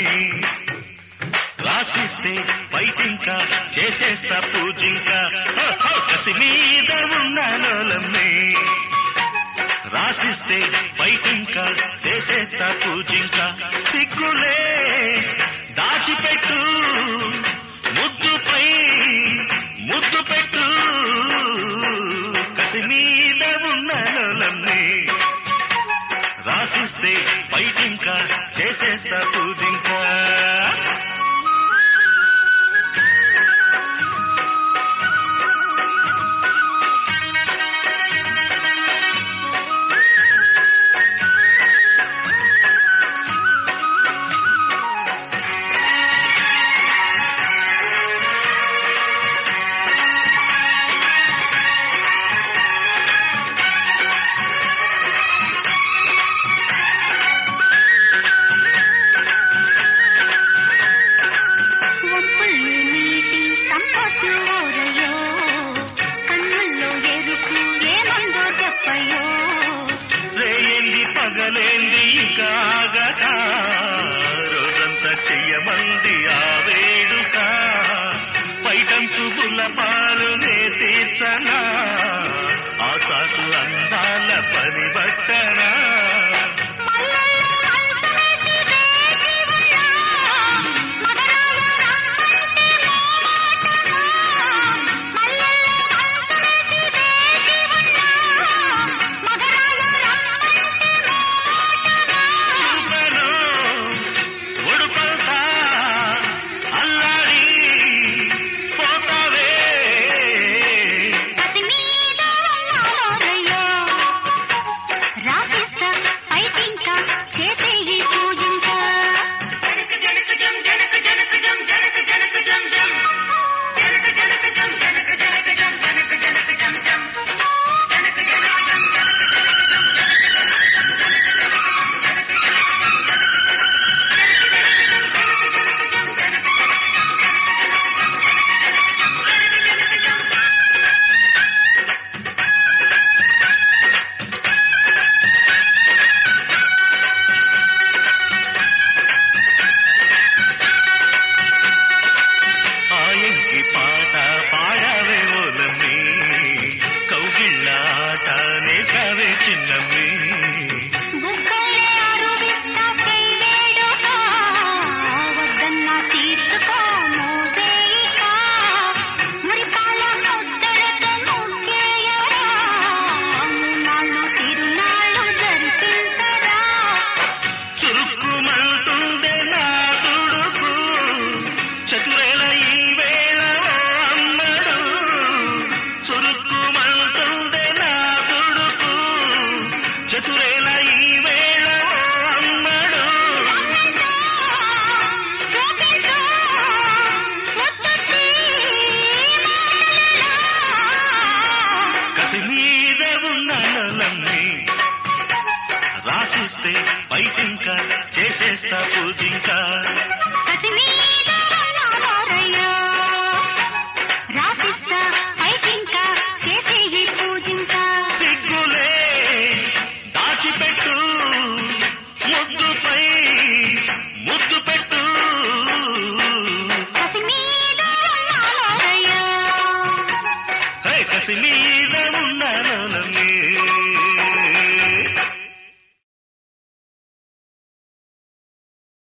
రాసిస్తే బయటింకా చేసేస్తా పూజింకా హో, హో, కసి మీద ఉన్న లోలమ్మే రాసిస్తే బయటింకా చేసేస్తా పూజింకా సిగ్గులే దాచిపెట్టు ముద్దుపై ముద్దు పెట్టు కసి మీద ఉన్న లోలమ్మే రాసిస్తే బయటింకా చేసేస్తా పూజింకా ఒప్పుల్ని నీటి చంపొద్దు ఓరయ్యో కన్నుల్లో ఎరుపు ఏమందో చెప్పయ్యో రేయంది పగలేంది ఇంకా ఆగక రోజంతా చెయ్యమంది ఆ వేడుక పైటంచు పాలు నే తీర్చనా ఆ చాటు అందాల పని బట్టనా మల్లెల్లో మంచమేసి రేగి ఉన్నా మగరాలు రమ్మంటే మోమాటమా మల్లెల్లో మంచమేసి రేగి ఉన్నా మగరాలు రమ్మంటే మోమాటమా చూపను ఉడుపల్తా అల్లాడి పోతావే కసి మీద ఉన్నాలోరయ్యో రాసిస్తా పైకింకా చేసే ఈ పూజింకా ఆయంకి పాట పాడవే ఓలమ్మి కౌగిళ్ళ ఆట నేర్పవే చిన్నమ్మి బుగ్గలే అరువిస్తా చెయ్యి వేడుక వద్దన్నా తీర్చుకో మోసేయిక మురిపాల ముద్దలతో ముగ్గేయరా నాళ్ళు తిరునాళ్ళు జరిపించరా చురుక్కుమంటుండే నా తుడుకు చతురేల ఈ వేళ ఓ అమ్మడు చురుక్కుమంటుండే నా తుడుకు చతురేల ఈ వేళ ఓ అమ్మడు చూపించు ముద్దుకి మాటలలో కసి మీద ఉన్న నలమ్మి రాసిస్తే బయటింకా చేసేస్తా పూజింకా కసి మీద ఉన్నాలోరయ్యో రాసిస్తా పైకింకా చేసే ఈ పూజింకా సిగ్గులే దాచిపెట్టు ముద్దుపై ముద్దు పెట్టు కసి మీద ఉన్నాలోరయ్యో హే, కసి మీద ఉన్నాను నమ్మి